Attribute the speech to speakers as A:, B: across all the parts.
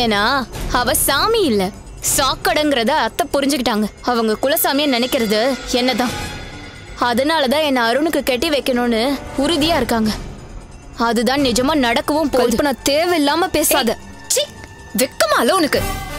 A: ஏன்னா அவ சாமி இல்ல சாக்கடைங்கிறத அத்தை புரிஞ்சுக்கிட்டாங்க அவங்க குலசாமியை நினைக்கிறது என்னதான் அதனாலதான் என்ன அருணுக்கு கட்டி வைக்கணும்னு உறுதியா இருக்காங்க அதுதான் நிஜமா நடக்கவும் போகுது
B: கல்பனா தேவையில்லாம பேசாத
A: சி வெக்கமால உனக்கு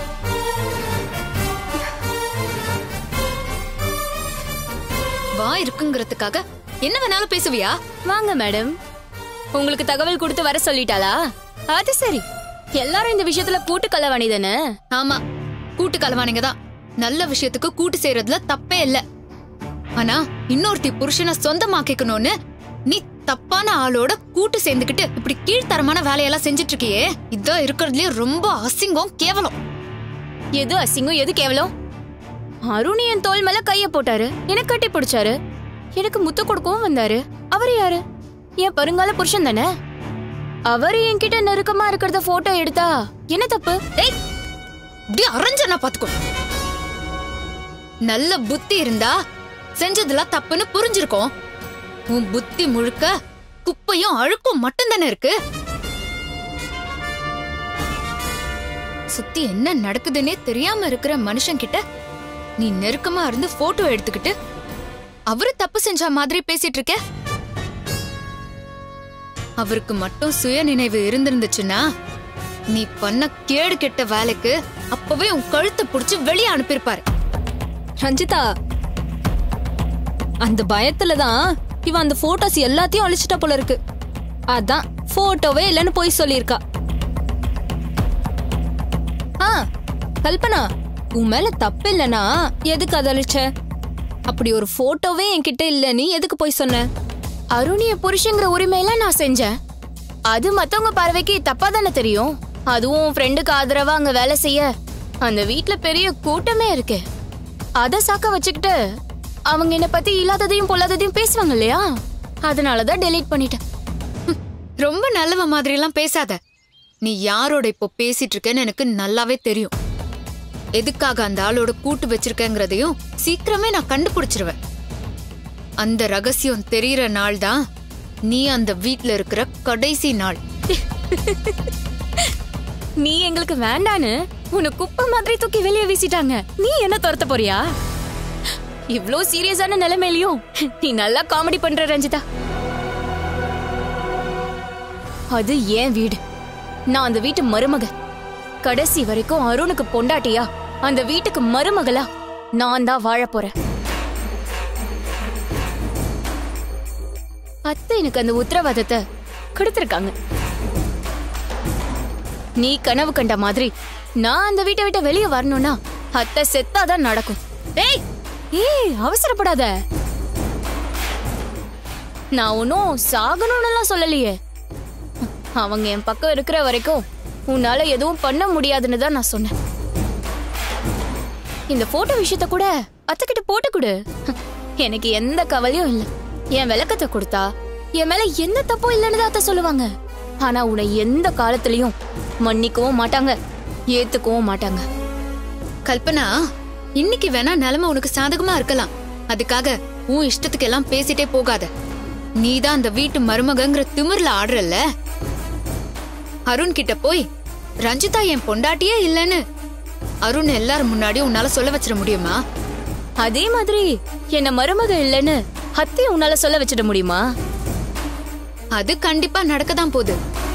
B: வா இருக்குங்கிறதுக்காக என்ன வேணாலும் பேசுவியா
A: வாங்க மேடம் உங்களுக்கு தகவல் கொடுத்து வர சொல்லிட்டாளா அது சரி எல்லாரும் இந்த விஷயத்துல கூட்டு கலவாணி தானே
B: ஆமா கூட்டு கலவானிங்க தான் நல்ல விஷயத்துக்கு கூட்டு செய்யறதுல தப்பே இல்ல ஆனா இன்னொருத்தி புருஷனை சொந்தமாக்கிக்கணும்னு நீ தப்பான ஆளோட கூட்டு சேர்ந்துக்கிட்டு இப்படி கீழ்த்தரமான வேலையெல்லாம் செஞ்சுட்டு இருக்கியே இதான் இருக்கிறதுலயே ரொம்ப அசிங்கம் கேவலம்
A: எது அசிங்கம் எது கேவலம் அருண் என் தோல் மேல கைய போட்டாரு எனக்கு கட்டி பிடிச்சாரு எனக்கு முத்து கொடுக்கவும் வந்தாரு அவர் யாரு என் வருங்கால புருஷன் தானே அவர் என்கிட்ட நெருக்கமா இருக்கிறத போட்டோ எடுத்தா என்ன தப்பு
B: ஏய் இப்படி அரைஞ்சனா பாத்துக்கோ நல்ல புத்தி இருந்தா செஞ்சதெல்லாம் தப்புன்னு புரிஞ்சிருக்கும் உன் புத்தி முழுக்க குப்பையும் அழுக்கும் மட்டும்தானே இருக்கு சுத்தி என்ன நடக்குதுன்னே தெரியாம இருக்கிற மனுஷன் கிட்ட நீ நெருக்கமா இருந்து போட்டோ எடுத்துக்கிட்டு அவரு தப்பு செஞ்ச மாதிரி பேசிட்டு இருக்க அவருக்கு மட்டும் சுய நினைவு இருந்திருந்துச்சுன்னா நீ பண்ண கேடு கெட்ட வேலைக்கு அப்பவே உன் கழுத்தை புடிச்சு வெளியே அனுப்பியிருப்பாரு
C: ரஞ்சிதா அந்த பயத்துல தான் இவன் அந்த போட்டோஸ் எல்லாத்தையும் அழிச்சிட்டா போல இருக்கு அதான் போட்டோவே இல்லைன்னு போய் சொல்லியிருக்கா ஆ கல்பனா உன் மேல தப்பு இல்லனா எதுக்கு அதை அழிச்ச அப்படி ஒரு போட்டோவே என்கிட்ட இல்ல நீ எதுக்கு போய் சொன்ன
A: அருணிய புருஷங்கிற உரிமையெல்லாம் நான் செஞ்சேன் அது மத்தவங்க பார்வைக்கு தப்பா தானே தெரியும் அதுவும் ஃப்ரெண்டுக்கு ஆதரவா அங்க வேலை செய்ய அந்த வீட்ல பெரிய கூட்டமே இருக்கு அத சாக்க வச்சுக்கிட்டு அவங்க என்ன பத்தி இல்லாததையும் பொல்லாததையும் பேசுவாங்க இல்லையா அதனாலதான் டெலீட் பண்ணிட்டேன்
B: ரொம்ப நல்லவ மாதிரி எல்லாம் பேசாத நீ யாரோட இப்போ பேசிட்டு இருக்கேன்னு எனக்கு நல்லாவே தெரியும் எதுக்காக அந்த ஆளோட கூட்டு வச்சிருக்கேங்கிறதையும் சீக்கிரமே நான் கண்டுபிடிச்சிருவேன் அந்த ரகசியம் தெரியற நாள் தான் நீ அந்த வீட்ல இருக்கிற கடைசி நாள்
A: நீ எங்களுக்கு வேண்டான்னு உன்னை குப்பை மாதிரி தூக்கி வெளியே வீசிட்டாங்க நீ என்ன துரத்த போறியா இவ்ளோ சீரியஸான நிலைமையிலயும் நீ நல்லா காமெடி பண்ற ரஞ்சிதா அது ஏன் வீடு நான் அந்த வீட்டு மருமக கடைசி வரைக்கும் அருணுக்கு பொண்டாட்டியா அந்த வீட்டுக்கு மருமகளா நான் தான் வாழ போறேன் அத்தை எனக்கு அந்த உத்தரவாதத்தை கொடுத்திருக்காங்க நீ கனவு கண்ட மாதிரி நான் அந்த வீட்டை விட்டு வெளியே வரணும்னா அத்தை செத்தாதான் நடக்கும் ஏய் ஏய் அவசரப்படாத நான் ஒன்னும் சாகணும்னுலாம் சொல்லலையே அவங்க என் பக்கம் இருக்கிற வரைக்கும் உன்னால எதுவும் பண்ண முடியாதுன்னு தான் நான் சொன்னேன் இந்த போட்டோ விஷயத்த கூட அத்தைக்கிட்ட போட்டு கொடு எனக்கு எந்த கவலையும் இல்லை என் விளக்கத்தை கொடுத்தா என் மேல எந்த தப்பும் இல்லைன்னு தான் அத்தை சொல்லுவாங்க ஆனா உன்னை எந்த காலத்திலயும் மன்னிக்கவும் மாட்டாங்க ஏத்துக்கவும் மாட்டாங்க
B: கல்பனா இன்னைக்கு வேணா நிலைமை உனக்கு சாதகமா இருக்கலாம் அதுக்காக உன் இஷ்டத்துக்கு எல்லாம் பேசிட்டே போகாத நீதான் அந்த வீட்டு மருமகங்கிற திமிர்ல ஆடுறல்ல அருண் கிட்ட போய் ரஞ்சிதா என் பொண்டாட்டியே இல்லைன்னு அருண் எல்லாரும் முன்னாடி உன்னால சொல்ல வச்சிட முடியுமா
A: அதே மாதிரி என்ன மருமக இல்லைன்னு அத்தை உன்னால சொல்ல வச்சிட முடியுமா
B: அது கண்டிப்பா நடக்கதான் போகுது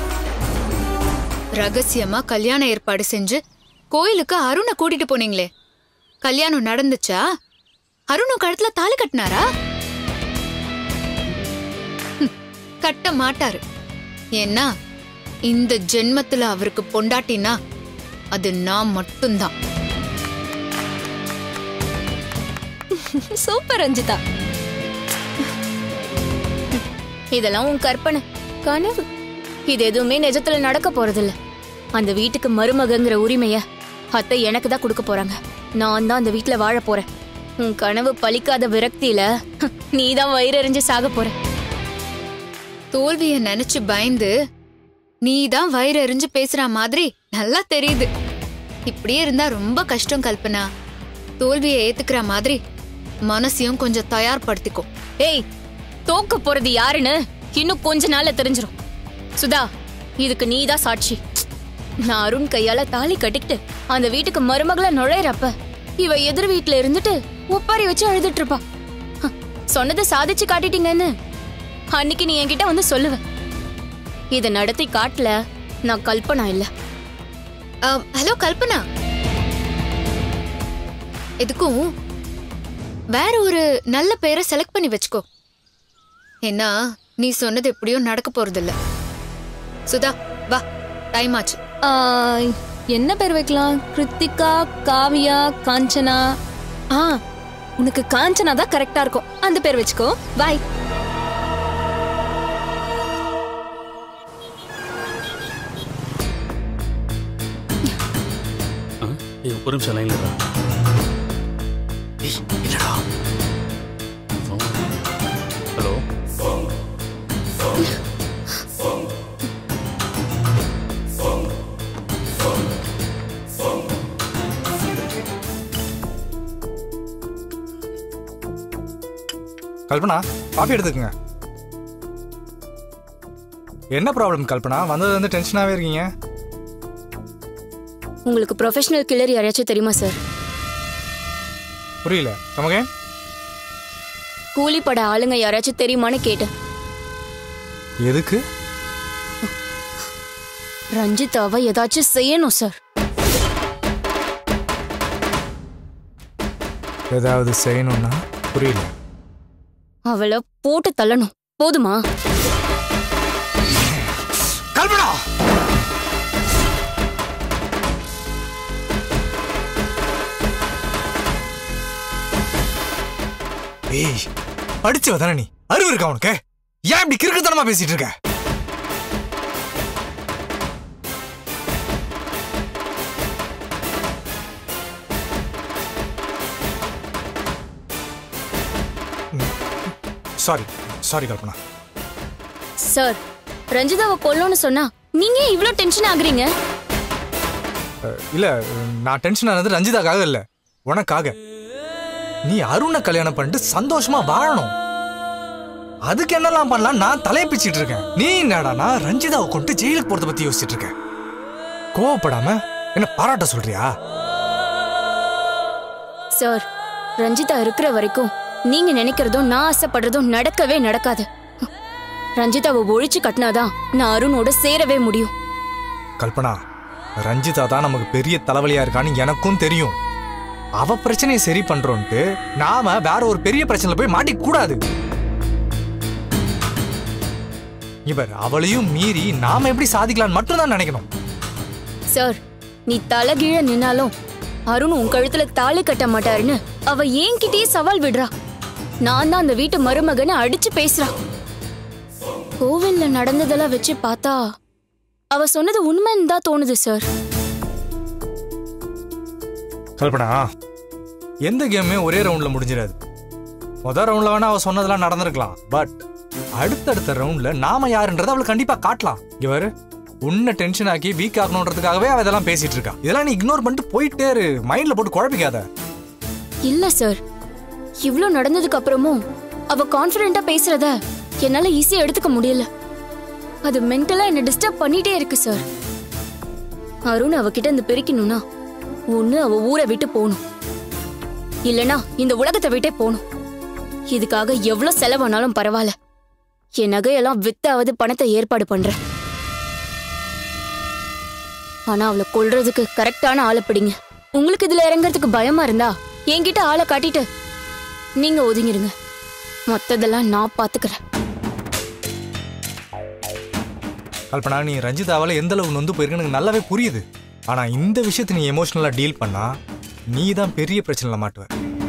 B: ரகசியமா கல்யாண ஏற்பாடு செஞ்சு கோயிலுக்கு அருணை கூட்டிட்டு போனீங்களே கல்யாணம் நடந்துச்சா அருணும் கழுத்துல தாலி கட்டினாரா ஹம், கட்ட மாட்டாரு ஏன்னா இந்த ஜென்மத்துல அவருக்கு பொண்டாட்டினா அது நான் மட்டும்தான்
C: சூப்பர் ரஞ்சிதா
A: இதெல்லாம் உன் கற்பனை கனவு இது எதுவுமே நிஜத்துல நடக்க போறதில்ல அந்த வீட்டுக்கு மருமகங்கிற உரிமைய அத்தை எனக்கு தான் கொடுக்க போறாங்க நான் தான் அந்த வீட்ல வாழ போறேன் உன் கனவு பலிக்காத விரக்தியில நீ தான் வயிறறிஞ்சு சாக போற
B: தோல்விய நினைச்சு பயந்து நீ தான் வயிறறிஞ்சு பேசுற மாதிரி நல்லா தெரியுது இப்படியே இருந்தா ரொம்ப கஷ்டம் கல்பனா தோல்வியை ஏத்துக்கிற மாதிரி மனசையும் கொஞ்சம் தயார்படுத்திக்கோ
A: ஏய் தோக்க போறது யாருன்னு இன்னும் கொஞ்ச நாள்ல தெரிஞ்சிரும் சுதா இதுக்கு நீ தான் சாட்சி நான் அருண் கையால தாலி கட்டிக்கிட்டு அந்த வீட்டுக்கு மருமகளா நுழையறப்ப இவ எதிர் வீட்ல இருந்துட்டு ஒப்பாரி வச்சு அழுதுட்டு இருப்பா ஹ, சொன்னதை சாதிச்சு காட்டிட்டீங்கன்னு அன்னைக்கு நீ என்கிட்ட வந்து சொல்லுவ இத நடத்தி காட்டல நான் கல்பனா இல்ல
B: ஆம், ஹலோ கல்பனா எதுக்கும் வேற ஒரு நல்ல பேரை செலக்ட் பண்ணி வச்சுக்கோ ஏன்னா நீ சொன்னது எப்படியோ நடக்க போறதில்ல சுதா வா டைம் ஆச்சு
C: ஆ, என்ன பேர் வைக்கலாம் கிருத்திகா காவியா காஞ்சனா ஆ உனக்கு காஞ்சனா தான் கரெக்டா இருக்கும் அந்த பேர் வச்சுக்கோ பாய்
D: ஆ? ஏய், ஒரு நிமிஷம் லைன்ல இருக்கா ஏய் இல்லடா ஹலோ
E: கல்பனா காஃபி எடுத்துக்கங்க என்ன ப்ராப்ளம் கல்பனா வந்தது வந்து டென்ஷனாகவே இருக்கீங்க
A: உங்களுக்கு ப்ரொஃபஷனல் கில்லர் யாரையாச்சும் தெரியுமா சார்
E: புரியல கமகே
A: கூலி பட ஆளுங்க யாராச்சும் தெரியுமான்னு கேட்டேன்
E: எதுக்கு
A: ரஞ்சிதாவை ஏதாச்சும் செய்யணும் சார்
E: ஏதாவது செய்யணும்னா புரியல
A: அவளை போட்டு தள்ளணும் போதுமா
E: கல்பனா ஏய் படிச்சவ தானே நீ அறிவு இருக்கா உனக்கு ஏன் இப்படி கிறுக்குத்தனமா பேசிட்டு இருக்க சாரி சாரி கல்பனா
A: சார் ரஞ்சிதாவை கொல்லணும்னு சொன்னா நீங்க ஏன் இவ்ளோ டென்ஷன் ஆகுறீங்க
E: அஹ், இல்ல நான் டென்ஷன் ஆனது ரஞ்சிதாக்காக இல்ல உனக்காக நீ அருணை கல்யாணம் பண்ணிட்டு சந்தோஷமா வாழணும் அதுக்கு என்னெல்லாம் பண்ணலாம் நான் தலையை பிச்சிட்டு இருக்கேன் நீ என்னடானா ரஞ்சிதாவை கொண்டு ஜெயிலுக்கு போறத பத்தி யோசிச்சுட்டு இருக்க கோவப்படாம என்ன பாராட்ட சொல்றியா
A: சார் ரஞ்சிதா இருக்கிற வரைக்கும் நீங்க நினைக்கிறதும் நான் ஆசைப்படுறதும் நடக்கவே நடக்காது ரஞ்சிதாவை ஒழிச்சு கட்டினாதான் நான் அருணோட சேரவே முடியும்
E: கல்பனா ரஞ்சிதா தான் நமக்கு பெரிய தலைவலியா இருக்கான்னு எனக்கும் தெரியும் அவ பிரச்சனையை சரி பண்றோன்ட்டு நாம வேற ஒரு பெரிய பிரச்சனையில போய் மாட்டிக்க கூடாது இவர் அவளையும் மீறி நாம எப்படி சாதிக்கலாம்னு மட்டும் தான் நினைக்கணும்
A: சார் நீ தலைகீழ நின்னாலும் அருண் உன் கழுத்துல தாலி கட்ட மாட்டாருன்னு அவ என்கிட்டயே சவால் விடுறா நான் தான் அந்த வீட்டு மருமகனை அடிச்சு பேசுறா கோவில்ல நடந்ததெல்லாம் வச்சு பார்த்தா அவ சொன்னது உண்மைன்னு தான் தோணுது சார்
E: கல்பனா எந்த கேமுமே ஒரே ரவுண்ட்ல முடிஞ்சிடாது முத ரவுண்ட்ல வேணா அவ சொன்னதெல்லாம் நடந்திருக்கலாம் பட் அடுத்தடுத்த ரவுண்ட்ல நாம யாருன்றதை அவளுக்கு கண்டிப்பா காட்டலாம் இவரு உன்னை டென்ஷன் ஆக்கி வீக் ஆகணுன்றதுக்காகவே அவ இதெல்லாம் பேசிட்டு இருக்கா இதெல்லாம் நீ இக்னோர் பண்ணிட்டு போயிட்டே இரு மைண்ட்ல போட்டு குழப்பிக்காத
A: இல்ல சார் இவ்ளோ நடந்ததுக்கு அப்புறமும் அவ கான்ஃபிடென்ட்டா பேசுறத என்னால ஈஸியா எடுத்துக்க முடியல அது மென்டலா என்ன டிஸ்டர்ப் பண்ணிட்டே இருக்கு சார் அருண் அவகிட்ட இருந்து பிரிக்கணும்னா ஒண்ணு அவ ஊரை விட்டு போகணும் இல்லனா இந்த உலகத்தை விட்டே போகணும் இதுக்காக எவ்வளவு செலவானாலும் பரவாயில்ல என் நகையெல்லாம் வித்தாவது பணத்தை ஏற்பாடு பண்றேன் ஆனா அவளை கொல்றதுக்கு கரெக்டான ஆளை பிடிங்க உங்களுக்கு இதுல இறங்குறதுக்கு பயமா இருந்தா என்கிட்ட ஆளை காட்டிட்டு நீங்க ஒதுங்கிடுங்க மத்ததெல்லாம் நான் பாத்துக்கிறேன்
E: கல்பனா நீ ரஞ்சிதாவால எந்த அளவு நொந்து போயிருக்குன்னு எனக்கு நல்லாவே புரியுது ஆனா இந்த விஷயத்தை நீ எமோஷனலா டீல் பண்ணா நீ தான் பெரிய பிரச்சனைல மாட்டுவ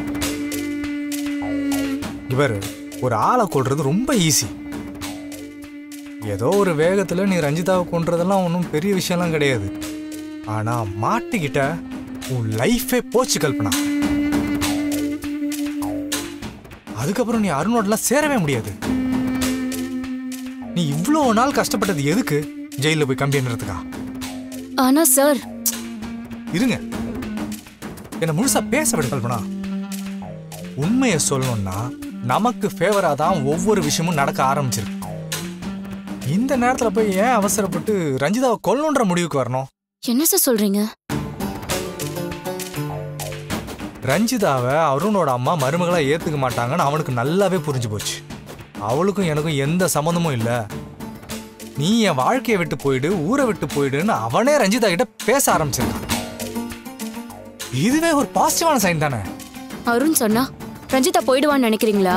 E: இவர் ஒரு ஆளை கொல்றது ரொம்ப ஈஸி ஏதோ ஒரு வேகத்துல நீ ரஞ்சிதாவை கொன்றதெல்லாம் ஒன்றும் பெரிய விஷயம்லாம் கிடையாது ஆனா மாட்டிக்கிட்ட உன் லைஃபே போச்சு கல்பனா அதுக்கப்புறம் நீ அருணோடலாம் சேரவே முடியாது நீ இவ்வளோ நாள் கஷ்டப்பட்டது எதுக்கு ஜெயிலில் போய் கம்பி எண்ணுறதுக்கா
A: ஆனா சார்
E: இருங்க என்னை முழுசா பேச விட கல்பனா உண்மையை சொல்லணும்னா நமக்கு ஃபேவரா தான் ஒவ்வொரு விஷயமும் நடக்க ஆரம்பிச்சிருக்கு இந்த நேரத்துல போய் ஏன் அவசரப்பட்டு ரஞ்சிதாவை கொல்லணுன்ற முடிவுக்கு வரணும்
A: என்ன சார் சொல்றீங்க
E: ரஞ்சிதாவை அருணோட அம்மா மருமகளா ஏத்துக்க மாட்டாங்கன்னு அவனுக்கு நல்லாவே புரிஞ்சு போச்சு அவளுக்கும் எனக்கும் எந்த சம்மந்தமும் இல்ல நீ என் வாழ்க்கையை விட்டு போயிடு ஊரை விட்டு போயிடுன்னு அவனே ரஞ்சிதா கிட்ட பேச ஆரம்பிச்சிருக்கான் இதுவே ஒரு பாசிட்டிவான சைன் தானே
A: அருண் சொன்னா ரஞ்சிதா போயிடுவான்னு நினைக்கிறீங்களா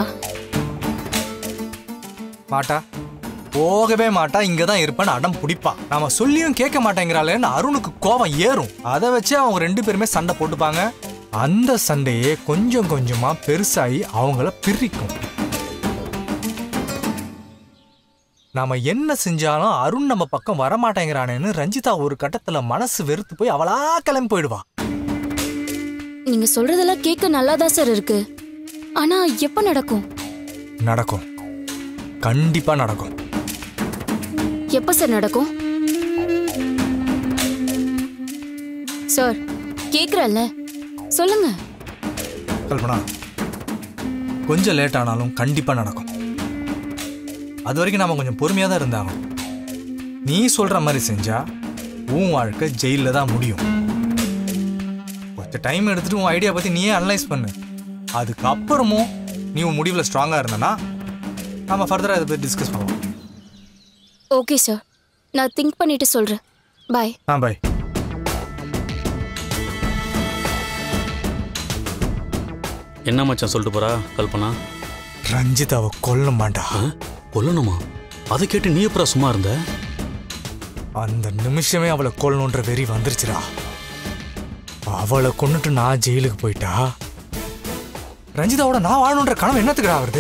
E: மாட்டா போகவே மாட்டா இங்க தான் இருப்பேன்னு அடம் பிடிப்பா நாம சொல்லியும் கேட்க மாட்டேங்கிறாளேன்னு அருணுக்கு கோபம் ஏறும் அதை வச்சு அவங்க ரெண்டு பேருமே சண்டை போட்டுப்பாங்க அந்த சண்டையே கொஞ்சம் கொஞ்சமா பெருசாகி அவங்கள பிரிக்கும் நாம என்ன செஞ்சாலும் அருண் நம்ம பக்கம் வரமாட்டேங்கிறானேன்னு ரஞ்சிதா ஒரு கட்டத்துல மனசு வெறுத்து போய் அவளா கிளம்பி போயிடுவா
A: நீங்க சொல்றதெல்லாம் கேட்க நல்லாதான் சார் இருக்கு ஆனா எப்ப நடக்கும்
E: நடக்கும் கண்டிப்பா நடக்கும்
A: எப்ப சார் நடக்கும் சார் கேக்குறல்ல சொல்லுங்க
E: கல்பனா கொஞ்சம் லேட் ஆனாலும் கண்டிப்பா நடக்கும் அது வரைக்கும் நாம கொஞ்சம் பொறுமையா தான் இருந்தாகணும் நீ சொல்ற மாதிரி செஞ்சா உன் வாழ்க்கை ஜெயில தான் முடியும் கொஞ்சம் டைம் எடுத்துட்டு உன் ஐடியா பத்தி நீயே அனலைஸ் பண்ணு அதுக்கப்புறமும் நீ உன் முடிவில் ஸ்ட்ராங்கா இருந்தனா நாம ஃபர்தரா இதை பத்தி டிஸ்கஸ் பண்ணுவோம்
A: ஓகே சார் நான் திங்க் பண்ணிட்டு சொல்றேன் பாய்
E: ஆ பாய்
D: என்ன மச்சான் சொல்லிட்டு போறா கல்பனா
E: ரஞ்சிதாவை கொல்லமாண்டா
D: ஆ? கொல்லணுமா அதை கேட்டு நீ எப்படா சும்மா இருந்த
E: அந்த நிமிஷமே அவளை கொல்லணுன்ற வெறி வந்துருச்சுடா அவளை கொன்னுட்டு நான் ஜெயிலுக்கு போயிட்டா ரஞ்சிதாவோட நான் வாழணுன்ற கனவு என்னத்துக்குடா வருது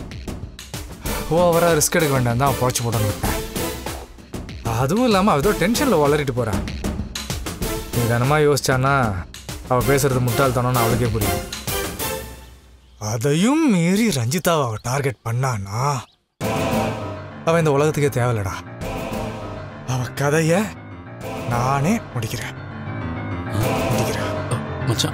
E: ஓவரா ரிஸ்க் எடுக்க வேண்டாம் தான் புழைச்சி போடணும் விட்டேன் அதுவும் இல்லாமல் அவ ஏதோ டென்ஷனில் வளரிட்டு போறான் நிதானமாக யோசிச்சானா அவள் பேசுறது முட்டாள்தனம்னு அவளுக்கே புரியும் அதையும் மீறி ரஞ்சிதாவை அவள் டார்கெட் பண்ணானா அவன் இந்த உலகத்துக்கே தேவையில்லடா அவ கதைய நானே முடிக்கிறேன் முடிக்கிறேன்
D: மச்சான்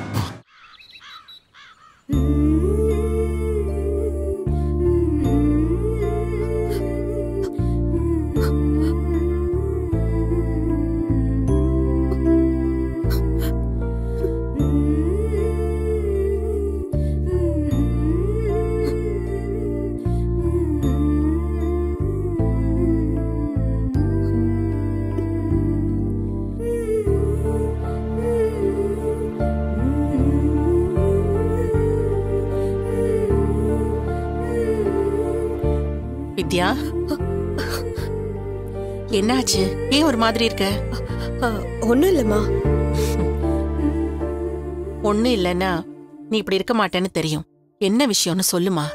F: வித்யா என்னாச்சு ஏன் ஒரு மாதிரி இருக்க
G: ஒன்றும் இல்லைம்மா
F: ஒண்ணும் இல்லைன்னா நீ இப்படி இருக்க மாட்டேன்னு தெரியும் என்ன விஷயம்னு சொல்லுமா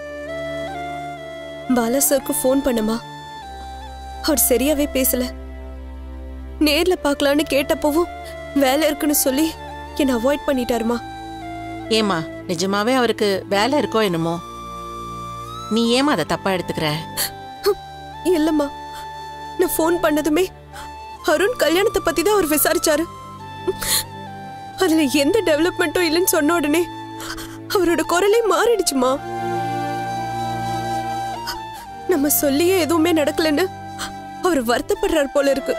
G: பாலா சருக்கு ஃபோன் பண்ணுமா அவர் சரியாவே பேசல நேர்ல பார்க்கலான்னு கேட்டப்பவும் வேலை இருக்குன்னு சொல்லி என்னை அவாய்ட் பண்ணிட்டாருமா
F: ஏமா நிஜமாவே அவருக்கு வேலை இருக்கோ என்னமோ நீ ஏமா அதை தப்பா எடுத்துக்கிற
G: இல்லம்மா நான் ஃபோன் பண்ணதுமே அருண் கல்யாணத்தை பத்தி தான் அவர் விசாரிச்சாரு அதுல எந்த டெவலப்மெண்ட்டும் இல்லைன்னு சொன்ன உடனே அவரோட குரலே மாறிடுச்சுமா நம்ம சொல்லியே எதுவுமே நடக்கலன்னு அவர் வருத்தப்படுறார் போல இருக்கு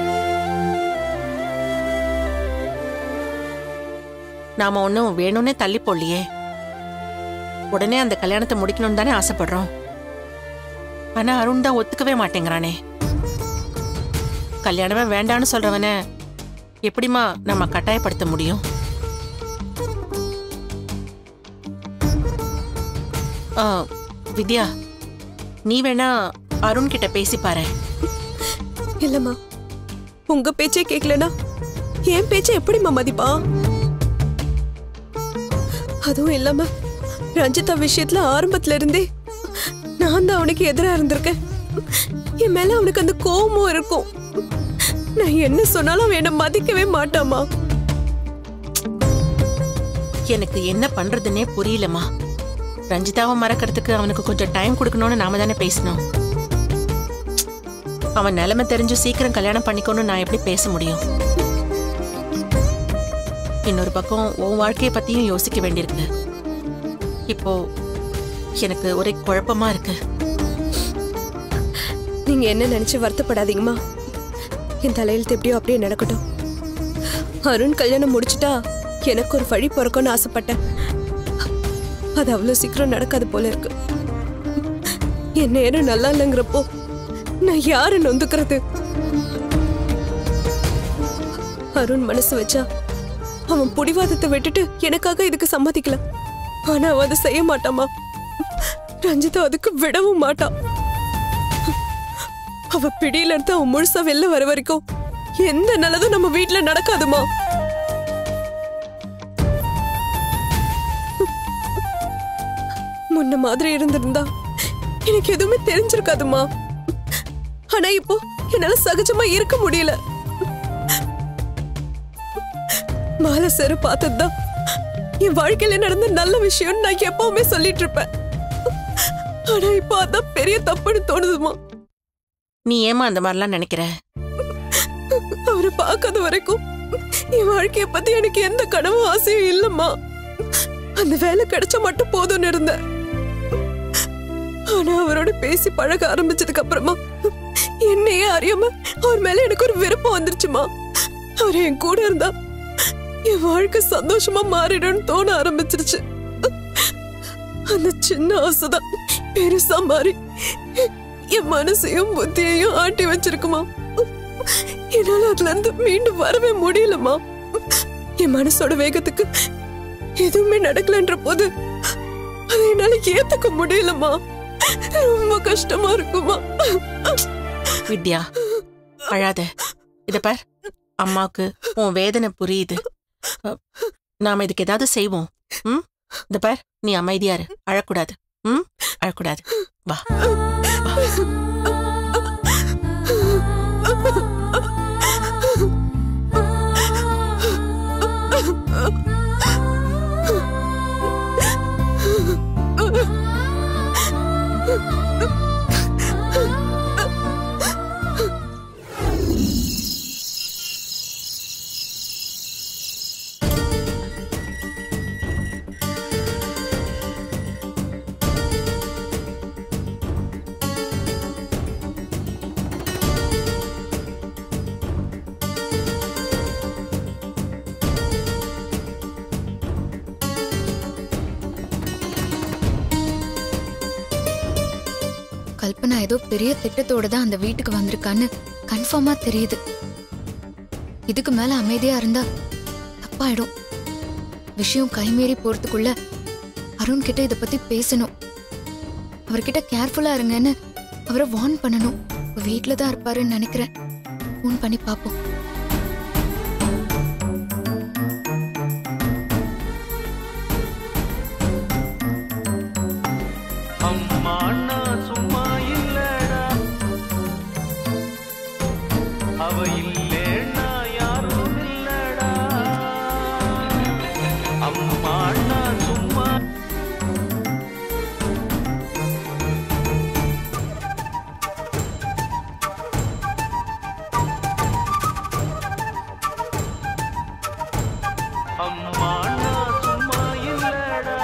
F: நாம ஒன்னும் வேணும்னே தள்ளி போடலையே உடனே அந்த கல்யாணத்தை முடிக்கணும்னு தானே ஆசைப்படுறோம் ஆனா அருண் தான் ஒத்துக்கவே மாட்டேங்கிறானே கல்யாணமே வேண்டான்னு சொல்றவன எப்படிம்மா நம்ம கட்டாயப்படுத்த முடியும் ஆ, வித்யா நீ வேணா அருண் கிட்ட பேசி பாரு
G: இல்லம்மா உங்க பேச்சே கேட்கலனா என் பேச்சை எப்படிம்மா மதிப்பா அதுவும் இல்லாம ரஞ்சிதா விஷயத்துல ஆரம்பத்துல இருந்தே நான் தான் அவனுக்கு எதிரா இருந்திருக்கேன் என் மேல அவனுக்கு அந்த கோபமும் இருக்கும் நான் என்ன சொன்னாலும் அவன் என்னை மதிக்கவே மாட்டாமா
F: எனக்கு என்ன பண்றதுன்னே புரியலம்மா ரஞ்சிதாவை மறக்கிறதுக்கு அவனுக்கு கொஞ்சம் டைம் கொடுக்கணும்னு நாம தானே பேசணும் அவன் நிலைமை தெரிஞ்சு சீக்கிரம் கல்யாணம் பண்ணிக்கணும்னு நான் எப்படி பேச முடியும் இன்னொரு பக்கம் உன் வாழ்க்கையை பத்தியும் யோசிக்க வேண்டியிருக்கு இப்போ எனக்கு ஒரே குழப்பமா இருக்கு
G: நீங்க என்ன நினைச்சு வருத்தப்படாதீங்கம்மா என் தலையெழுத்து எப்படியோ அப்படியே நடக்கட்டும் அருண் கல்யாணம் முடிச்சிட்டா எனக்கு ஒரு வழி பிறக்கும்னு ஆசைப்பட்டேன் அது அவ்வளவு சீக்கிரம் நடக்காது போல இருக்கு என் நேரம் நல்லா இல்லைங்கிறப்போ நான் யாரு நொந்துக்கிறது அருண் மனசு வச்சா அவன் புடிவாதத்தை விட்டுட்டு எனக்காக இதுக்கு சம்மதிக்கல ஆனா அவன் அதை செய்ய மாட்டாமா ரஞ்சிதா அதுக்கு விடவும் மாட்டான் அவ பிடியில இருந்து அவன் முழுசா வெளில வர வரைக்கும் எந்த நல்லதும் நம்ம வீட்ல நடக்காதுமா முன்ன மாதிரி இருந்திருந்தா எனக்கு எதுவுமே தெரிஞ்சிருக்காதுமா ஆனா இப்போ என்னால சகஜமா இருக்க முடியல மாலை சேர பார்த்ததுதான் என் வாழ்க்கையில நடந்த நல்ல விஷயம் நான் எப்பவுமே சொல்லிட்டு இருப்பேன் ஆனா இப்போ அதான் பெரிய தப்புன்னு தோணுதுமா
F: நீ ஏமா அந்த மாதிரிலாம் நினைக்கிற
G: அவரை பார்க்காத வரைக்கும் என் வாழ்க்கைய பத்தி எனக்கு எந்த கனவும் ஆசையும் இல்லம்மா அந்த வேலை கிடைச்சா மட்டும் போதும்னு இருந்தேன் ஆனா அவரோட பேசி பழக ஆரம்பிச்சதுக்கு அப்புறமா என்னையே அறியாம அவர் மேல எனக்கு ஒரு விருப்பம் வந்துருச்சுமா அவர் என் கூட இருந்தா என் வாழ்க்கை சந்தோஷமா மாறிடும்னு தோண ஆரம்பிச்சிருச்சு அந்த சின்ன ஆசைதான் பெருசா மாறி என் மனசையும் புத்தியையும் ஆட்டி வச்சிருக்குமா என்னால அதுல இருந்து மீண்டும் வரவே முடியலம்மா என் மனசோட வேகத்துக்கு எதுவுமே நடக்கலன்ற போது அதை என்னால ஏத்துக்க முடியலம்மா ரொம்ப கஷ்டமா இருக்குமா
F: வித்யா அழாத இத பார் அம்மாவுக்கு உன் வேதனை புரியுது அ, நாம இதுக்கு ஏதாவது செய்வோம் ம் இத பார் நீ அமைதியா இரு அழக்கூடாது ம் அழக்கூடாது வா
B: கல்பனா ஏதோ பெரிய திட்டத்தோட தான் அந்த வீட்டுக்கு வந்திருக்கான்னு கன்ஃபார்மா தெரியுது இதுக்கு மேல அமைதியா இருந்தா தப்பாயிடும் விஷயம் கைமீறி போறதுக்குள்ள அருண் கிட்ட இத பத்தி பேசணும் அவர்கிட்ட கேர்ஃபுல்லா இருங்கன்னு அவரை வார்ன் பண்ணணும் வீட்ல தான் இருப்பாருன்னு நினைக்கிறேன் ஃபோன் பண்ணி பாப்போம்
H: அம்மா நான் சும்மா இல்லடா அவ இல்லேன்னா யாரும் இல்லடா அம்மா நான் சும்மா அம்மா நான் சும்மா இல்லடா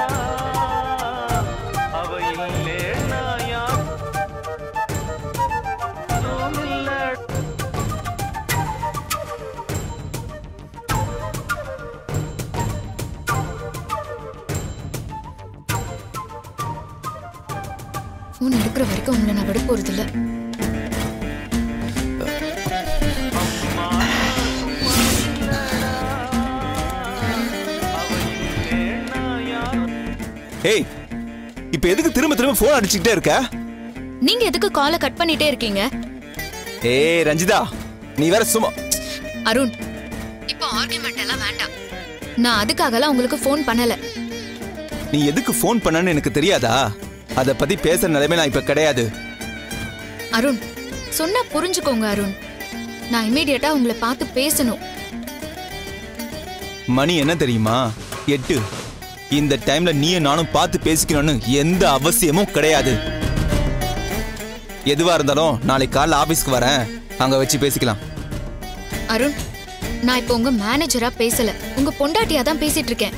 H: அவ இல்லேன்னா யாரும் இல்லடா
B: ஃபோன் எடுக்கிற வரைக்கும் உங்களை நான் விட போறது இல்ல
I: ஏய் இப்ப எதுக்கு திரும்ப திரும்ப போன் அடிச்சுக்கிட்டே இருக்க
B: நீங்க எதுக்கு காலை கட் பண்ணிட்டே இருக்கீங்க
I: ஏய் ரஞ்சிதா நீ வேற சும்மா
B: அருண் இப்போ ஆர்குமெண்ட் எல்லாம் வேண்டாம் நான் அதுக்காகலாம் உங்களுக்கு ஃபோன் பண்ணல
I: நீ எதுக்கு ஃபோன் பண்ணன்னு எனக்கு தெரியாதா அத பத்தி பேசுற நிலைமை நான் இப்ப கிடையாது
B: அருண் சொன்னா புரிஞ்சுக்கோங்க அருண் நான் இமீடியட்டா உங்களை பார்த்து பேசணும்
I: மணி என்ன தெரியுமா எட்டு இந்த டைம்ல நீயும் நானும் பார்த்து பேசிக்கணும்னு எந்த அவசியமும் கிடையாது எதுவா இருந்தாலும் நாளைக்கு காலைல ஆபீஸ்க்கு வரேன் அங்க வச்சு பேசிக்கலாம்
B: அருண் நான் இப்போ உங்க மேனேஜரா பேசல உங்க பொண்டாட்டியா தான் பேசிட்டு இருக்கேன்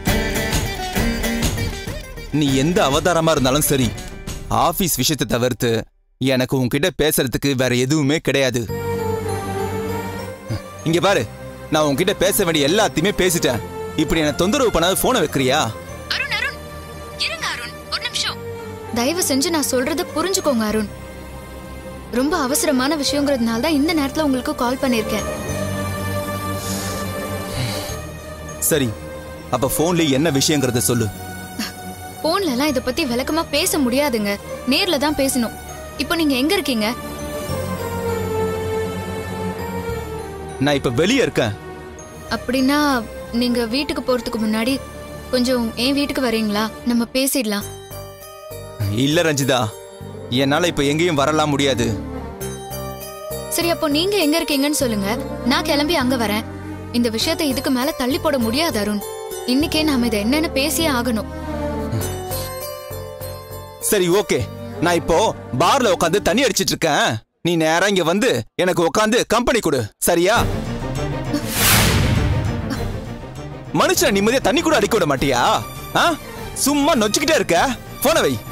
I: நீ எந்த அவதாரமா இருந்தாலும் சரி ஆபீஸ் விஷயத்தை தவிர்த்து எனக்கு உன்கிட்ட பேசுறதுக்கு வேற எதுவுமே கிடையாது இங்க பாரு நான் உன்கிட்ட பேச வேண்டிய எல்லாத்தையுமே பேசிட்டேன் இப்படி என்ன தொந்தரவு பண்ணாத போனை வைக்கிறியா
B: அருண் அருண் இருங்க அருண் ஒரு நிமிஷம் தயவு செஞ்சு நான் சொல்றத புரிஞ்சுக்கோங்க அருண் ரொம்ப அவசரமான விஷயங்கிறதுனால தான் இந்த நேரத்துல உங்களுக்கு கால் பண்ணிருக்கேன்
I: சரி அப்ப போன்ல என்ன விஷயங்கிறத சொல்லு
B: போன்ல எல்லாம் இத பத்தி விளக்கமா பேச முடியாதுங்க நேர்ல தான் பேசணும் இப்போ நீங்க எங்க இருக்கீங்க
I: நான் இப்ப வெளியே இருக்கேன்
B: அப்படின்னா நீங்க வீட்டுக்கு போறதுக்கு முன்னாடி கொஞ்சம் என் வீட்டுக்கு வரீங்களா நம்ம பேசிடலாம்
I: இல்ல ரஞ்சிதா என்னால இப்ப எங்கேயும் வரலாம் முடியாது
B: சரி அப்போ நீங்க எங்க இருக்கீங்கன்னு சொல்லுங்க நான் கிளம்பி அங்க வரேன் இந்த விஷயத்தை இதுக்கு மேல தள்ளி போட முடியாது அருண் இன்னைக்கே நாம இதை என்னன்னு பேசியே ஆகணும்
I: சரி ஓகே நான் இப்போ பார்ல உட்காந்து தண்ணி அடிச்சிட்டு இருக்கேன் நீ நேரா இங்க வந்து எனக்கு உட்காந்து கம்பெனி கொடு சரியா மனுஷன் நிம்மதியா தண்ணி கூட அடிக்க விட மாட்டியா ஆ? சும்மா நொச்சுக்கிட்டே இருக்க போன வை